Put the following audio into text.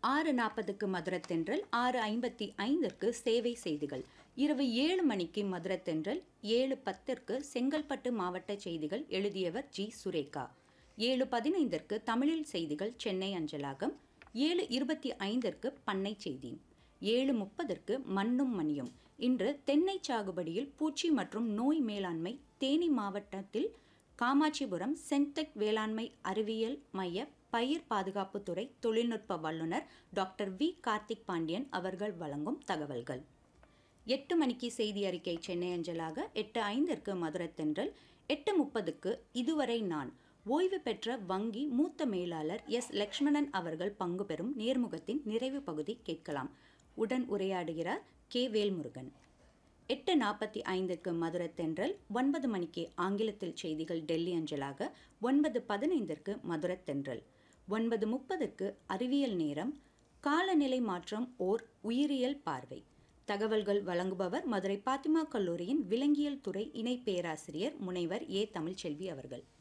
ஆறு நாற்பதுக்கு மதுரத்தென்றல் ஆறு ஐம்பத்தி ஐந்திற்கு சேவை செய்திகள் இரவு ஏழு மணிக்கு மதுரத்தென்றல் ஏழு பத்திற்கு செங்கல்பட்டு மாவட்ட செய்திகள் எழுதியவர் ஜி சுரேகா ஏழு பதினைந்திற்கு தமிழில் செய்திகள் சென்னை அஞ்சலாகம் ஏழு இருபத்தி ஐந்திற்கு பண்ணை செய்தி ஏழு முப்பதற்கு மண்ணும் மணியும் இன்று தென்னை சாகுபடியில் பூச்சி மற்றும் நோய் மேலாண்மை தேனி மாவட்டத்தில் காமாட்சிபுரம் சென்டெக் வேளாண்மை அறிவியல் மைய பயிர் பாதுகாப்புத்துறை தொழில்நுட்ப வல்லுநர் டாக்டர் வி கார்த்திக் பாண்டியன் அவர்கள் வழங்கும் தகவல்கள் எட்டு மணிக்கு செய்தி அறிக்கை சென்னை அஞ்சலாக எட்டு ஐந்திற்கு மதுரத்தென்றல் எட்டு முப்பதுக்கு இதுவரை நான் ஓய்வு பெற்ற வங்கி மூத்த மேலாளர் எஸ் லக்ஷ்மணன் அவர்கள் பங்கு பெறும் நேர்முகத்தின் நிறைவு பகுதி கேட்கலாம் உடன் உரையாடுகிறார் கே வேல்முருகன் எட்டு நாற்பத்தி ஐந்துக்கு மதுரத்தென்றல் ஒன்பது மணிக்கு ஆங்கிலத்தில் செய்திகள் டெல்லி அஞ்சலாக ஒன்பது பதினைந்திற்கு மதுரத்தென்றல் ஒன்பது முப்பதுக்கு அறிவியல் நேரம் காலநிலை மாற்றம் ஓர் உயிரியல் பார்வை தகவல்கள் வழங்குபவர் மதுரை பாத்திமா கல்லூரியின் விலங்கியல் துறை இணை பேராசிரியர் முனைவர் ஏ தமிழ்ச்செல்வி அவர்கள்